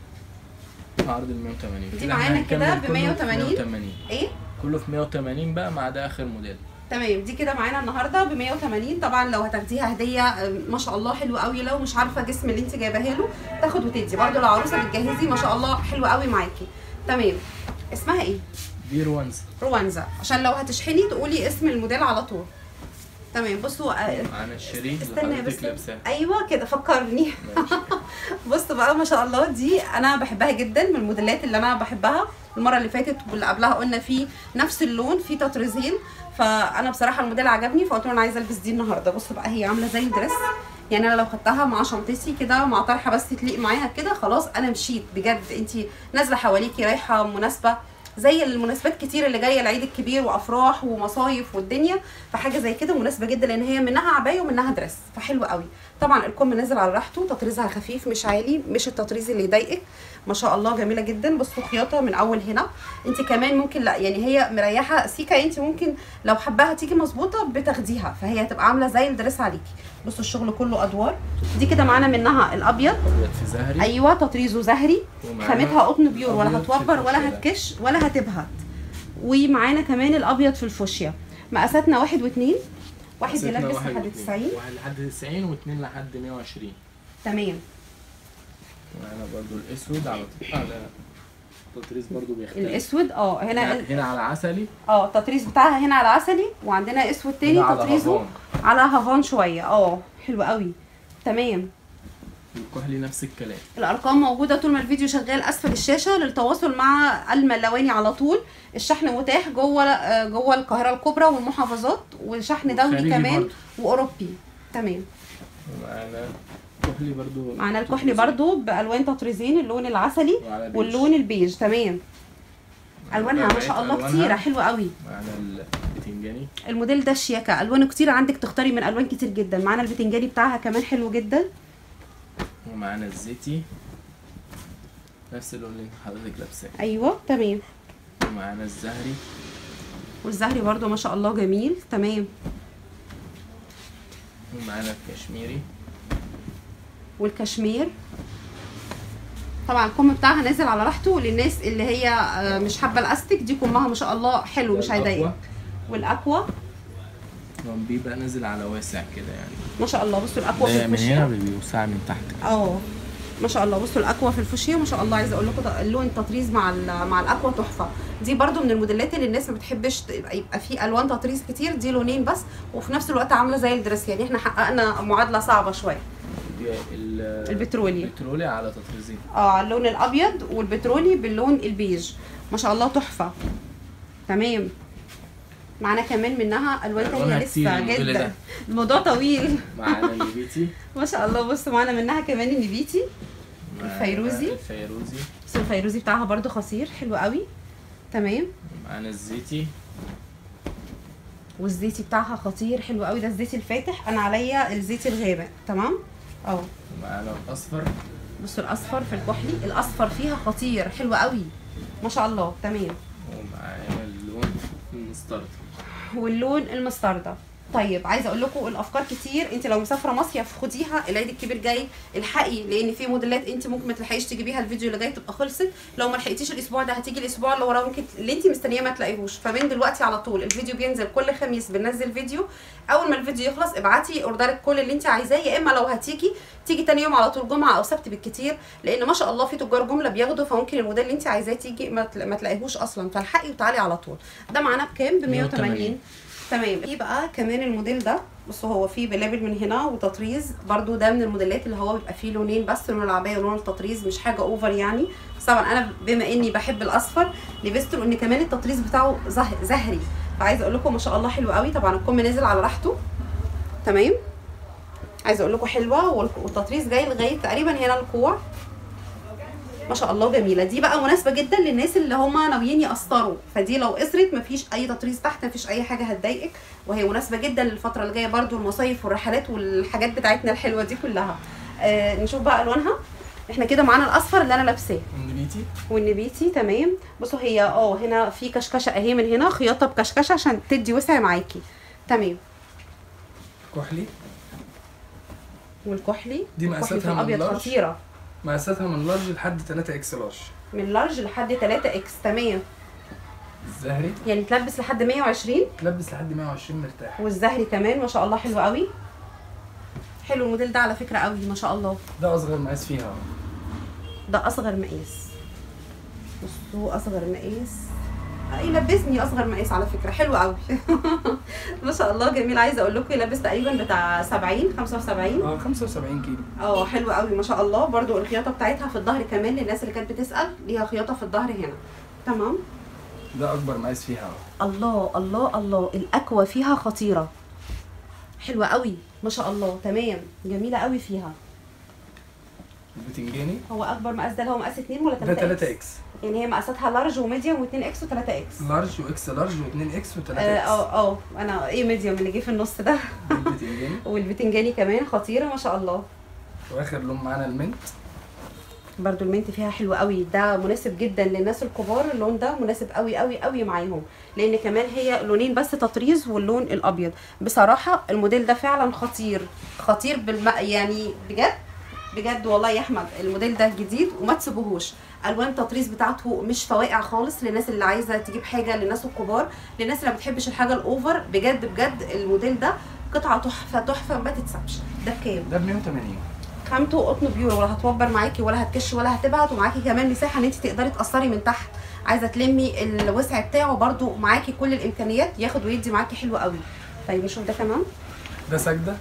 عرض ال 180 دي كده معانا احنا كده هنكمل ب كله في 180. 180 ايه كله في 180 بقى ما عدا اخر موديل تمام دي كده معانا النهارده ب 180 طبعا لو هتاخديها هديه آه، ما شاء الله حلو قوي لو مش عارفه جسم اللي انت جايباها له تاخد وتدي برده لو عروسه بتجهزي ما شاء الله حلو قوي معاكي تمام اسمها ايه دي روانز روانزا عشان لو هتشحني تقولي اسم الموديل على طول تمام بصوا آه، معانا الشريط اللي استنى حضرتك بس لابساه ايوه كده فكرني ماشي. بص بقى ما شاء الله دي انا بحبها جدا من الموديلات اللي انا بحبها المره اللي فاتت واللي قبلها قلنا في نفس اللون في تطريزين فانا بصراحه الموديل عجبني فقلت له انا عايزه البس دي النهارده بص بقى هي عامله زي الدريس يعني انا لو خدتها مع شنطتي كده مع طرحه بس تليق معاها كده خلاص انا مشيت بجد انت نازله حواليكي رايحه مناسبه زي المناسبات كتير اللي جايه العيد الكبير وافراح ومصايف والدنيا فحاجه زي كده مناسبه جدا لان هي منها عبايه ومنها درس فحلو قوي طبعا الكم نازل على راحته تطريزها خفيف مش عالي مش التطريز اللي يضايقك ما شاء الله جميله جدا بصوا خياطه من اول هنا انت كمان ممكن لا يعني هي مريحه سيكا انت ممكن لو حباها تيجي مظبوطه بتاخديها فهي هتبقى عامله زي الدرس عليكي بصوا الشغل كله ادوار دي كده معانا منها الابيض ابيض في زهري ايوه تطريزه زهري ومعانا خامتها قطن بيور ولا أبيض في هتوبر ولا الفوشيا ده. هتكش ولا هتبهت ومعانا كمان الابيض في الفوشيا مقاساتنا واحد واثنين واحد ستنا يلبس واحد لحد واتنين. 90 واحد لحد 90 واثنين لحد 120 تمام ومعانا برضو الاسود على على التطريز برضو بيختلف الاسود اه هنا هنا هنا على عسلي اه التطريز بتاعها هنا على عسلي وعندنا اسود تاني هنا على تطريزه هافان. على هافان شويه اه حلو قوي تمام الكحلي نفس الكلام الارقام موجوده طول ما الفيديو شغال اسفل الشاشه للتواصل مع الملواني على طول الشحن متاح جوه آه، جوه القاهره الكبرى والمحافظات وشحن دولي وخارجي كمان برضه. واوروبي تمام ومعانا الكحلي برضو معانا الكحلي برضو بالوان تطريزين اللون العسلي وعلى بيج. واللون البيج تمام الوانها ما شاء الله ألوانها. كتيره حلوه قوي معانا البتنجاني الموديل ده شياكه الوانه كتير عندك تختاري من الوان كتير جدا معانا البتنجاني بتاعها كمان حلو جدا ومعانا الزيتي نفس اللون اللي حضرتك لابساه ايوه تمام ومعانا الزهري والزهري برضو ما شاء الله جميل تمام ومعانا الكشميري والكشمير طبعا الكم بتاعها نازل على راحته للناس اللي هي آه، مش حابه الاستيك دي كمها ما شاء الله حلو مش هيضايقك والاكوا هو بيبقى نازل على واسع كده يعني ما شاء الله بصوا الاكوا في ده من هنا الفوشيا بيوسع من تحت اه ما شاء الله بصوا الاكوا في الفوشيا ما شاء الله عايزه اقول لكم ده اللون التطريز مع ال- مع الاكوا تحفه دي برضو من الموديلات اللي الناس ما بتحبش تبقى يبقى فيه الوان تطريز كتير دي لونين بس وفي نفس الوقت عامله زي الدرس يعني احنا حققنا معادله صعبه شويه دي ال- البترولي. البترولي على تطريزين اه اللون الابيض والبترولي باللون البيج ما شاء الله تحفه تمام معانا كمان منها الوان ألوانها تانية كتير لسه الموديل جدا ده. الموضوع طويل معانا النبيتي ما شاء الله بصوا معانا منها كمان النبيتي معانا الفيروزي. الفيروزي بس الفيروزي بتاعها برضو خطير حلو قوي تمام معانا الزيتي والزيتي بتاعها خطير حلو قوي ده الزيتي الفاتح انا عليا الزيتي الغامق تمام اه ومعانا الاصفر بصوا الاصفر في الكحلي الاصفر فيها خطير حلو قوي ما شاء الله تمام ومعانا اللون المسترد واللون المستردة طيب عايزه اقول لكم الافكار كتير انت لو مسافره مصيف خديها العيد الكبير جاي الحقي لان في موديلات انت ممكن ما تلحقيش تجيبيها الفيديو اللي جاي تبقى خلصت لو ما لحقتيش الاسبوع ده هتيجي الاسبوع اللي وراه ممكن اللي انت مستنياه ما تلاقيهوش فمن دلوقتي على طول الفيديو بينزل كل خميس بننزل فيديو اول ما الفيديو يخلص ابعتي اوردرك كل اللي انت عايزاه يا اما لو هتيجي تيجي تاني يوم على طول جمعه او سبت بالكتير لان ما شاء الله في تجار جمله بياخدوا فممكن الموديل اللي انت عايزاه تيجي ما تلا- ما تلاقيهوش اصلا فالحقي وتعالي على طول ده معانا بكام ب 180 تمام في بقى كمان الموديل ده بصوا هو فيه بلابل من هنا وتطريز برضو ده من الموديلات اللي هو بيبقى فيه لونين بس لون العبايه ولون التطريز مش حاجه اوفر يعني بس طبعا انا بما اني بحب الاصفر لبسته لان كمان التطريز بتاعه زه... زهري فعايزه اقول لكم ما شاء الله حلو قوي طبعا الكم نازل على راحته تمام عايزه اقول لكم حلوه والك- والتطريز جاي لغايه تقريبا هنا الكوع ما شاء الله جميله دي بقى مناسبه جدا للناس اللي هم ناويين يقصروا فدي لو قصرت مفيش اي تطريز تحت مفيش اي حاجه هتضايقك وهي مناسبه جدا للفتره اللي جايه برده المصايف والرحلات والحاجات بتاعتنا الحلوه دي كلها آه نشوف بقى الوانها احنا كده معانا الاصفر اللي انا لابساه النبيتي والنبيتي تمام بصوا هي اه هنا في كشكشه اهي من هنا خياطه بكشكشه عشان تدي وسع معاكي تمام كحلي والكحلي دي الكحلي في مقاساتها من الابيض لارج. خطيره مقاساتها من لارج لحد 3 اكس لارج من لارج لحد 3 اكس تمام الزهري يعني تلبس لحد 120 تلبس لحد 120 مرتاح والزهري كمان ما شاء الله حلو قوي حلو الموديل ده على فكره قوي ما شاء الله ده اصغر مقاس فيها اهو. ده اصغر مقاس بصوا اصغر مقاس يلبسني اصغر مقاس على فكره حلو قوي ما شاء الله جميل عايزه اقول لكم يلبس تقريبا بتاع 70 75 اه 75 كيلو اه حلو قوي ما شاء الله برضو الخياطه بتاعتها في الظهر كمان للناس اللي كانت بتسال ليها خياطه في الظهر هنا تمام ده اكبر مقاس فيها اهو. الله الله الله الاكوا فيها خطيره حلوه قوي ما شاء الله تمام جميله قوي فيها البتنجاني هو اكبر مقاس ده اللي هو مقاس 2 ولا 3 ده 3 اكس يعني هي مقاساتها لارج وميديوم و2 اكس و3 اكس لارج واكس لارج و2 اكس و3 اه اكس اه اه انا ايه ميديوم اللي جه في النص ده البتنجاني والبتنجاني كمان خطيره ما شاء الله واخر لون معانا المنت برضو المنت فيها حلو قوي ده مناسب جدا للناس الكبار اللون ده مناسب قوي قوي قوي معاهم لان كمان هي لونين بس تطريز واللون الابيض بصراحه الموديل ده فعلا خطير خطير بالم... يعني بجد بجد والله يا احمد الموديل ده جديد وما تسيبوهوش الوان التطريز بتاعته مش فواقع خالص للناس اللي عايزه تجيب حاجه للناس الكبار للناس اللي ما بتحبش الحاجه الاوفر بجد بجد الموديل ده قطعه تحفه تحفه ما تتسابش ده بكام ده ب 180 خامته قطن بيور ولا هتوبر معاكي ولا هتكش ولا هتبعت ومعاكي كمان مساحه ان انت تقدري تقصري من تحت عايزه تلمي الوسع بتاعه برضو معاكي كل الامكانيات ياخد ويدي معاكي حلو قوي طيب نشوف ده كمان ده سجده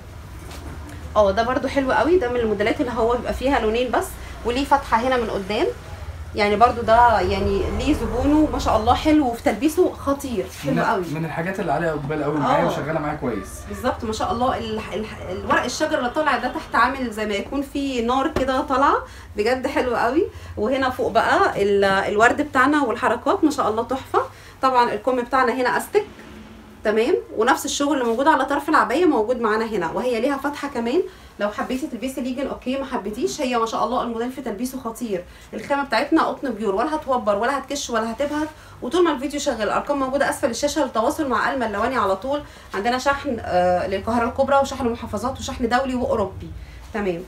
اه ده برضو حلو قوي ده من الموديلات اللي هو بيبقى فيها لونين بس وليه فتحه هنا من قدام يعني برضو ده يعني ليه زبونه ما شاء الله حلو وفي تلبيسه خطير من, حلو قوي من الحاجات اللي عليها اقبال قوي معايا آه. وشغاله معايا كويس بالظبط ما شاء الله ال- ال- الورق الشجر اللي طالع ده تحت عامل زي ما يكون في نار كده طالعه بجد حلو قوي وهنا فوق بقى ال- الورد بتاعنا والحركات ما شاء الله تحفه طبعا الكم بتاعنا هنا استك تمام ونفس الشغل اللي موجود على طرف العبايه موجود معانا هنا وهي ليها فتحه كمان لو حبيتي تلبسي ليجن اوكي ما حبيتيش هي ما شاء الله الموديل في تلبيسه خطير الخامه بتاعتنا قطن بيور ولا هتوبر ولا هتكش ولا هتبهت وطول ما الفيديو شغال الارقام موجوده اسفل الشاشه للتواصل مع الما اللواني على طول عندنا شحن آه للقاهره الكبرى وشحن محافظات وشحن دولي واوروبي تمام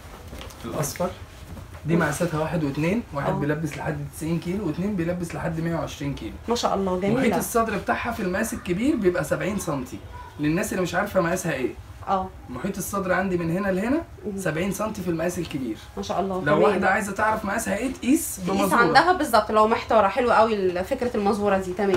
الاصفر دي مقاساتها واحد واثنين واحد آه. بيلبس لحد 90 كيلو واثنين بيلبس لحد 120 كيلو ما شاء الله محيط جميله الصدر بتاعها في المقاس الكبير بيبقى 70 سم للناس اللي مش عارفه مقاسها ايه اه محيط الصدر عندي من هنا لهنا 70 سم في المقاس الكبير ما شاء الله لو تمام. واحده عايزه تعرف مقاسها ايه تقيس تقيس بمزوره عندها بالظبط لو محتاره حلوه قوي فكره المزوره دي تمام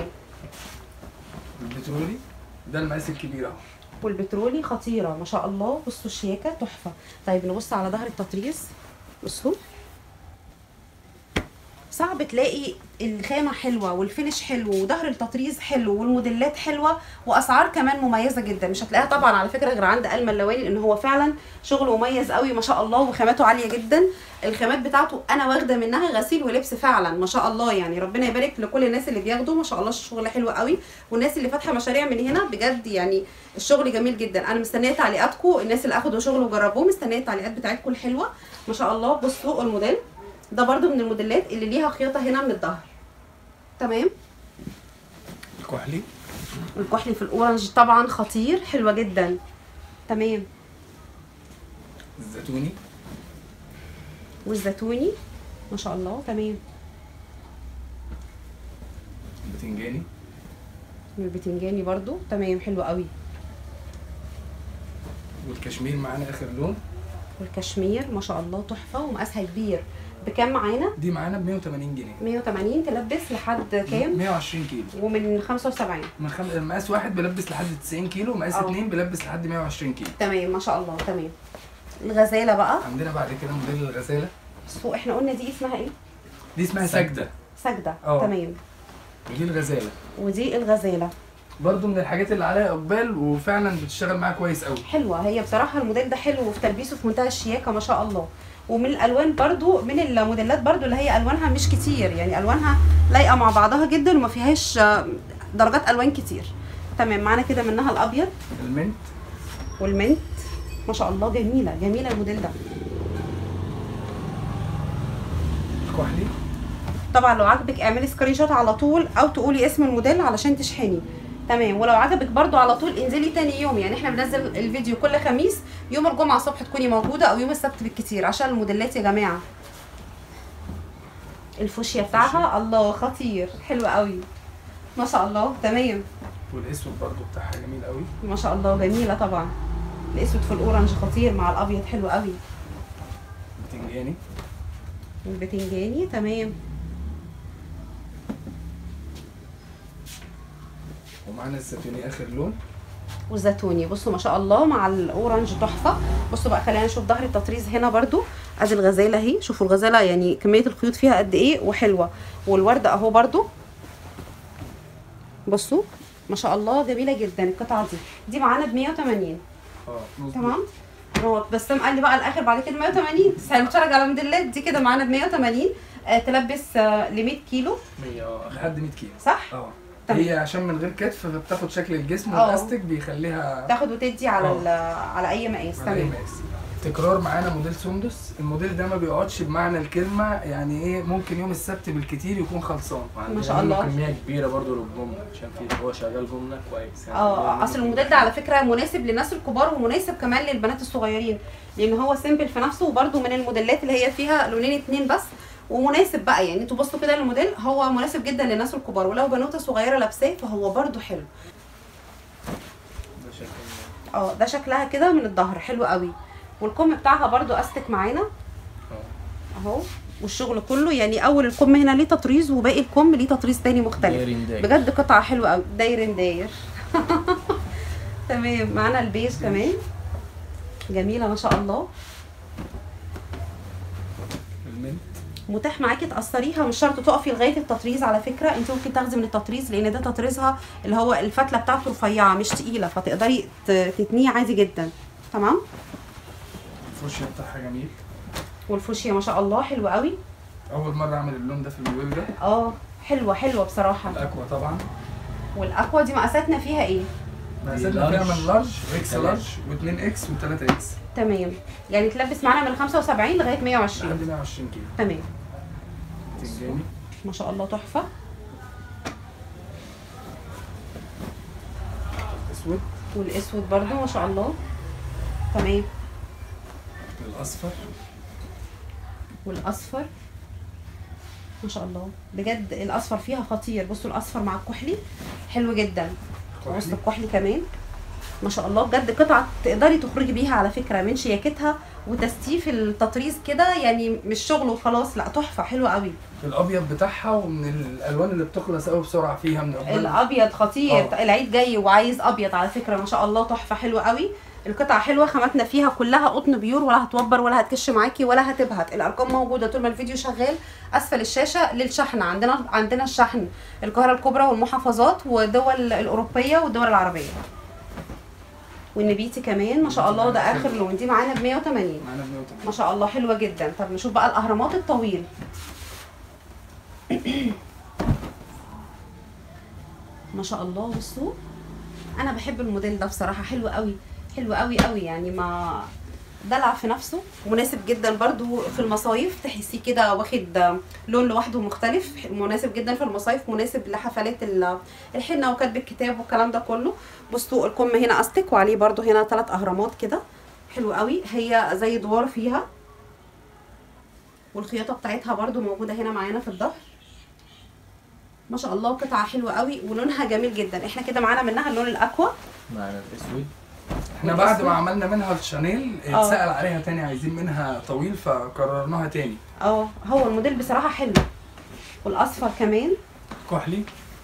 البترولي ده المقاس الكبير اهو والبترولي خطيره ما شاء الله بصوا الشياكه تحفه طيب نبص على ظهر التطريز بصوا صعب تلاقي الخامه حلوه والفينش حلو وظهر التطريز حلو والموديلات حلوه واسعار كمان مميزه جدا مش هتلاقيها طبعا على فكره غير عند الما اللواني لان هو فعلا شغل مميز قوي ما شاء الله وخاماته عاليه جدا الخامات بتاعته انا واخده منها غسيل ولبس فعلا ما شاء الله يعني ربنا يبارك لكل الناس اللي بياخدوا ما شاء الله الشغل حلو قوي والناس اللي فاتحه مشاريع من هنا بجد يعني الشغل جميل جدا انا مستنيه تعليقاتكم الناس اللي اخدوا شغل وجربوه مستنيه التعليقات بتاعتكم الحلوه ما شاء الله بصوا الموديل ده برضو من الموديلات اللي ليها خياطه هنا من الظهر تمام الكحلي الكحلي في الاورنج طبعا خطير حلوه جدا تمام الزيتوني والزيتوني ما شاء الله تمام البتنجاني والبتنجاني برضو تمام حلو قوي والكشمير معانا اخر لون والكشمير ما شاء الله تحفه ومقاسها كبير بكام معانا دي معانا ب 180 جنيه 180 تلبس لحد كام 120 كيلو ومن 75 من خم... مقاس واحد بيلبس لحد 90 كيلو مقاس اه. اتنين بيلبس لحد 120 كيلو تمام ما شاء الله تمام الغزاله بقى عندنا بعد كده موديل الغزاله سو احنا قلنا دي اسمها ايه دي اسمها سجده سجده اه. تمام ودي الغزاله ودي الغزاله برضو من الحاجات اللي عليها اقبال وفعلا بتشتغل معاها كويس قوي حلوه هي بصراحه الموديل ده حلو وفي تلبيسه في منتهى الشياكه ما شاء الله ومن الالوان برضو من الموديلات برضو اللي هي الوانها مش كتير يعني الوانها لايقه مع بعضها جدا وما فيهاش آه، درجات الوان كتير تمام معانا كده منها الابيض المنت والمنت ما شاء الله جميله جميله الموديل ده الكحلي طبعا لو عجبك اعملي سكرين شوت على طول او تقولي اسم الموديل علشان تشحني تمام ولو عجبك برضو على طول انزلي تاني يوم يعني احنا بننزل الفيديو كل خميس يوم الجمعه الصبح تكوني موجوده او يوم السبت بالكتير عشان الموديلات يا جماعه الفوشيا بتاعها الله خطير حلو قوي ما شاء الله تمام والاسود برضو بتاعها جميل قوي ما شاء الله جميله طبعا الاسود في الاورنج خطير مع الابيض حلو قوي بتنجاني البتنجاني تمام ومعانا الزيتوني اخر لون والزيتوني بصوا ما شاء الله مع الاورنج تحفه بصوا بقى خلينا نشوف ظهر التطريز هنا برضو ادي الغزاله اهي شوفوا الغزاله يعني كميه الخيوط فيها قد ايه وحلوه والورده اهو برضو بصوا ما شاء الله جميله جدا القطعه دي دي معانا ب 180 اه مظبوط. تمام هو بسام قال لي بقى الاخر بعد كده 180 بس هنتفرج على موديلات دي كده معانا ب 180 آه تلبس آه ل 100 كيلو 100 اه لحد 100 كيلو صح اه تمام. هي عشان من غير كتف فبتاخد شكل الجسم اه. والاستيك بيخليها تاخد وتدي على اه. ال- على اي مقاس على أي تمام مقاس. تكرار معانا موديل سندس الموديل ده ما بيقعدش بمعنى الكلمه يعني ايه ممكن يوم السبت بالكتير يكون خلصان ما شاء الله. كميه كبيره برضو للجمله عشان في هو شغال جمله كويس يعني اه اصل الموديل ده على فكره مناسب للناس الكبار ومناسب كمان للبنات الصغيرين لان هو سيمبل في نفسه وبرده من الموديلات اللي هي فيها لونين اتنين بس ومناسب بقى يعني انتوا بصوا كده للموديل هو مناسب جدا للناس الكبار ولو بنوته صغيره لابساه فهو برده حلو ده شكل اه ده شكلها كده من الظهر حلو قوي والكم بتاعها برده استك معانا اه اهو والشغل كله يعني اول الكم هنا ليه تطريز وباقي الكم ليه تطريز تاني مختلف دايرين داير. بجد قطعه حلوه قوي داير داير تمام معانا البيج كمان جميله ما شاء الله المنت متاح معاكي تقصريها مش شرط تقفي لغايه التطريز على فكره انت ممكن تاخدي من التطريز لان ده تطريزها اللي هو الفتله بتاعته رفيعه مش تقيله فتقدري ت- تتنيه عادي جدا تمام الفوشيا بتاعها جميل والفوشيا ما شاء الله حلوه قوي اول مره اعمل اللون ده في الموديل ده اه حلوه حلوه بصراحه الاكوا طبعا والاكوا دي مقاساتنا فيها ايه مقاساتنا فيها لارج. من لارج واكس تمام. لارج و2 اكس و3 اكس تمام يعني تلبس معانا من 75 لغايه 120 لحد 120 كيلو تمام بتنجاني ما شاء الله تحفه اسود والاسود برضو ما شاء الله تمام الاصفر والاصفر ما شاء الله بجد الاصفر فيها خطير بصوا الاصفر مع الكحلي حلو جدا وسط الكحلي كمان ما شاء الله بجد قطعه تقدري تخرجي بيها على فكره من شياكتها وتستيف التطريز كده يعني مش شغل وخلاص لا تحفه حلوه قوي الابيض بتاعها ومن الالوان اللي بتخلص قوي بسرعه فيها من قبل الابيض خطير اه. العيد جاي وعايز ابيض على فكره ما شاء الله تحفه حلوه قوي القطعه حلوه خاماتنا فيها كلها قطن بيور ولا هتوبر ولا هتكش معاكي ولا هتبهت الارقام موجوده طول ما الفيديو شغال اسفل الشاشه للشحن عندنا عندنا الشحن القاهره الكبرى والمحافظات والدول الاوروبيه والدول العربيه والنبيتي كمان ما شاء الله ده اخر لون دي معانا ب 180 معانا 180 ما شاء الله حلوه جدا طب نشوف بقى الاهرامات الطويل ما شاء الله بصوا انا بحب الموديل ده بصراحه حلو قوي حلو قوي قوي يعني ما دلع في نفسه مناسب جدا برضو في المصايف تحسيه كده واخد لون لوحده مختلف مناسب جدا في المصايف مناسب لحفلات ال- الحنه وكتب الكتاب والكلام ده كله بصوا الكم هنا استك وعليه برضو هنا ثلاث اهرامات كده حلو قوي هي زي دوار فيها والخياطه بتاعتها برضو موجوده هنا معانا في الظهر ما شاء الله قطعه حلوه قوي ولونها جميل جدا احنا كده معانا منها اللون الاكوا معانا الاسود احنا بعد ما عملنا منها الشانيل اه. اتسأل عليها تاني عايزين منها طويل فقررناها تاني اه هو الموديل بصراحه حلو والاصفر كمان كحلي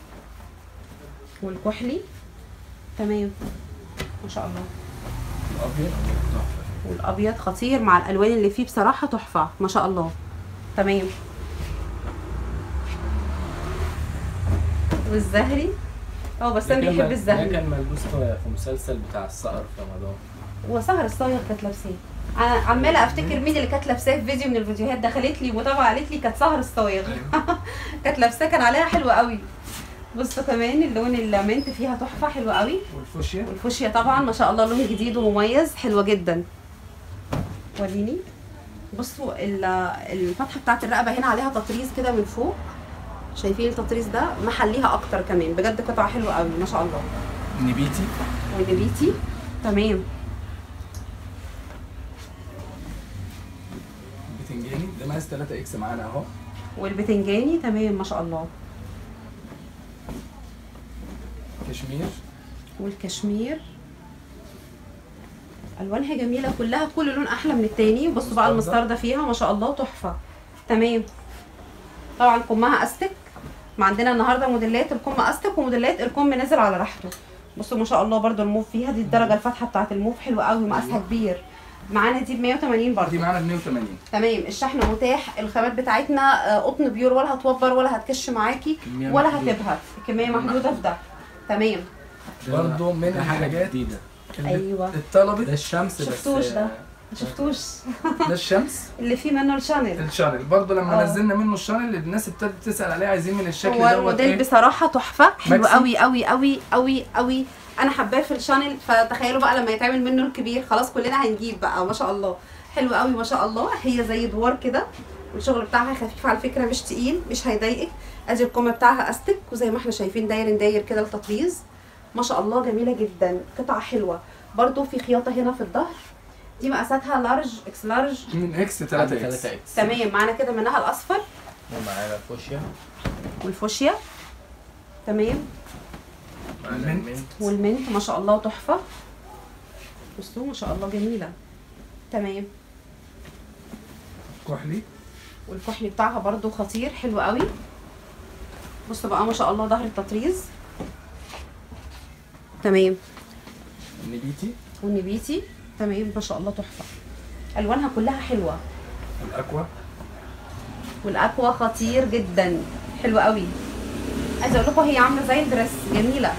والكحلي تمام ما شاء الله الابيض تحفه والابيض خطير مع الالوان اللي فيه بصراحه تحفه ما شاء الله تمام والزهري اه بس انا ده كان بيحب مل- ده الزهري كان ملبوس في في مسلسل بتاع الصقر في رمضان وسهر الصايغ كانت لابساه انا عماله افتكر مين اللي كانت لابساه في فيديو من الفيديوهات دخلت لي وطبعا قالت لي كانت سهر الصايغ كانت لابساه كان عليها حلوه قوي بصوا كمان اللون اللامنت فيها تحفه حلوه قوي والفوشيا والفوشيا طبعا ما شاء الله لون جديد ومميز حلوه جدا وريني بصوا ال- الفتحه بتاعت الرقبه هنا عليها تطريز كده من فوق شايفين التطريز ده محليها اكتر كمان بجد قطعه حلوه قوي ما شاء الله نبيتي ونبيتي تمام بتنجاني ده مقاس 3 اكس معانا اهو والبتنجاني تمام ما شاء الله كشمير والكشمير الوانها جميله كلها كل لون احلى من التاني بصوا بقى مستردة. المستردة فيها ما شاء الله تحفه تمام طبعا كمها استك ما عندنا النهارده موديلات الكم استك وموديلات الكم نازل على راحته بصوا ما شاء الله برضو الموف فيها دي الدرجه الفاتحه بتاعه الموف حلوه قوي مقاسها كبير معانا دي ب 180 برضو دي معانا ب 180 تمام الشحن متاح الخامات بتاعتنا آه، قطن بيور ولا هتوبر ولا هتكش معاكي كمية ولا محدودة. هتبهت الكميه محدوده في ده تمام ده- برضو من ده حاجه الحاجات جديده اللي أيوة. اتطلبت ده الشمس بس شفتوش ده؟ ما شفتوش ده الشمس اللي فيه منه الشانل الشانل برضو لما اه. نزلنا منه الشانل الناس ابتدت تسال عليه عايزين من الشكل هو دوت الموديل ايه بصراحه تحفه حلو ماكسي. قوي قوي قوي قوي قوي انا حباه في الشانل فتخيلوا بقى لما يتعمل منه الكبير خلاص كلنا هنجيب بقى ما شاء الله حلو قوي ما شاء الله هي زي دوار كده الشغل بتاعها خفيف على فكره مش تقيل مش هيضايقك ادي الكم بتاعها استك وزي ما احنا شايفين داير داير كده التطريز ما شاء الله جميله جدا قطعه حلوه برضو في خياطه هنا في الظهر دي مقاساتها لارج اكس لارج من اكس 3 اكس 3 اكس تمام معانا كده منها الاصفر ومعانا فوشيا والفوشيا تمام معانا المنت. المنت والمنت ما شاء الله تحفه بصوا ما شاء الله جميله تمام كحلي والكحلي بتاعها برضو خطير حلو قوي بصوا بقى ما شاء الله ظهر التطريز تمام النبيتي والنبيتي تمام ما شاء الله تحفه الوانها كلها حلوه الاكوا والاكوا خطير جدا حلو قوي عايزه اقول لكم هي عامله زي الدرس جميله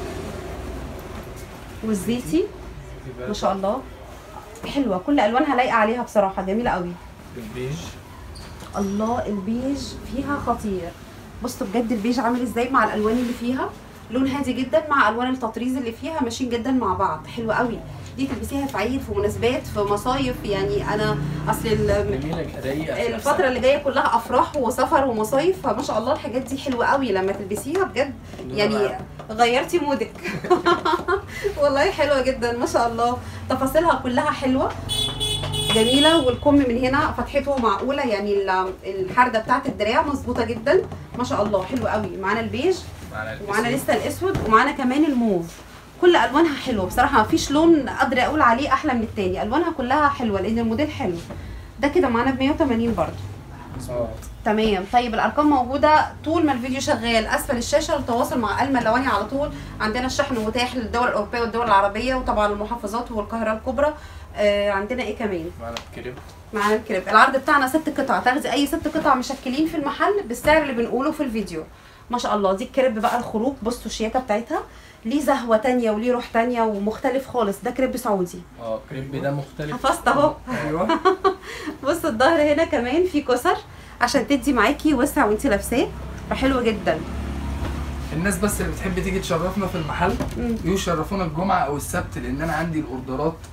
والزيتي ما شاء الله حلوه كل الوانها لايقه عليها بصراحه جميله قوي البيج الله البيج فيها خطير بصوا بجد البيج عامل ازاي مع الالوان اللي فيها لون هادي جدا مع الوان التطريز اللي فيها ماشيين جدا مع بعض حلو قوي دي تلبسيها في عيد في مناسبات في مصايف يعني انا اصل ال- جميله رقيقه في الفترة نفسها. اللي جاية كلها أفراح وسفر ومصايف فما شاء الله الحاجات دي حلوة قوي لما تلبسيها بجد يعني غيرتي مودك والله حلوة جدا ما شاء الله تفاصيلها كلها حلوة جميلة والكم من هنا فتحته معقولة يعني ال- الحردة بتاعت الدراع مظبوطة جدا ما شاء الله حلو قوي معانا البيج معانا ومعانا الأسود. لسه الاسود ومعانا كمان الموف كل الوانها حلوه بصراحه ما فيش لون قادره اقول عليه احلى من التاني الوانها كلها حلوه لان الموديل حلو ده كده معانا ب 180 برضه مظبوط. تمام طيب الارقام موجوده طول ما الفيديو شغال اسفل الشاشه للتواصل مع الما اللواني على طول عندنا الشحن متاح للدول الاوروبيه والدول العربيه وطبعا المحافظات والقاهره الكبرى آه عندنا ايه كمان معانا الكريب معانا الكريب العرض بتاعنا ست قطع تاخدي اي ست قطع مشكلين في المحل بالسعر اللي بنقوله في الفيديو ما شاء الله دي الكريب بقى الخروج بصوا الشياكه بتاعتها ليه زهوه تانية وليه روح تانية ومختلف خالص ده كريب سعودي اه الكريب ده مختلف حفظت اهو ايوه بص الظهر هنا كمان في كسر عشان تدي معاكي وسع وانتي لابساه فحلو جدا الناس بس اللي بتحب تيجي تشرفنا في المحل مم. يشرفونا الجمعه او السبت لان انا عندي الاوردرات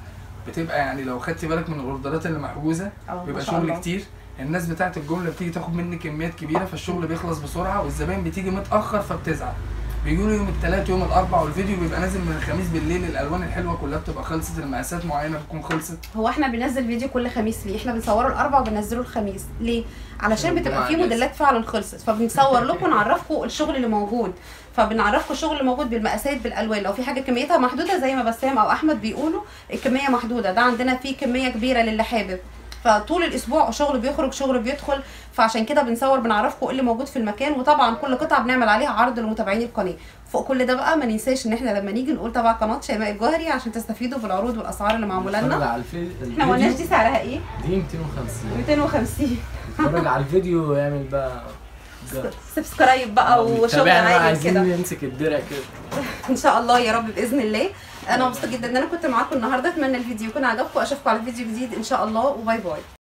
بتبقى يعني لو خدتي بالك من الاوردرات اللي محجوزه اه ما بيبقى شاء شغل الله. كتير الناس بتاعت الجمله بتيجي تاخد مني كميات كبيره فالشغل بيخلص بسرعه والزباين بتيجي متاخر فبتزعل بيجوا لي يوم الثلاث يوم الاربع والفيديو بيبقى نازل من الخميس بالليل الالوان الحلوه كلها بتبقى خلصت المقاسات معينه بتكون خلصت هو احنا بننزل فيديو كل خميس ليه احنا بنصوره الاربع وبننزله الخميس ليه علشان عشان بتبقى في الجمعة موديلات فعلا خلصت فبنصور لكم نعرفكم الشغل اللي موجود فبنعرفكم الشغل اللي موجود بالمقاسات بالالوان لو في حاجه كميتها محدوده زي ما بسام او احمد بيقولوا الكميه محدوده ده عندنا فيه كميه كبيره للي حابب فطول الاسبوع شغل بيخرج شغل بيدخل فعشان كده بنصور بنعرفكم ايه اللي موجود في المكان وطبعا كل قطعه بنعمل عليها عرض لمتابعين القناه فوق كل ده بقى ما ننساش ان احنا لما نيجي نقول تبع قناه شيماء الجوهري عشان تستفيدوا بالعروض والاسعار اللي معموله اتفرج لنا على الفي- احنا ما قلناش الفيديو دي سعرها ايه دي 250 250 اتفرج على الفيديو ويعمل بقى جر. سبسكرايب بقى وشغل وتابعنا بقى عالي عايزين كده نمسك الدرع كده ان شاء الله يا رب باذن الله انا مبسوطه جدا ان انا كنت معاكم النهارده اتمنى الفيديو يكون عجبكم اشوفكم على فيديو جديد ان شاء الله وباي باي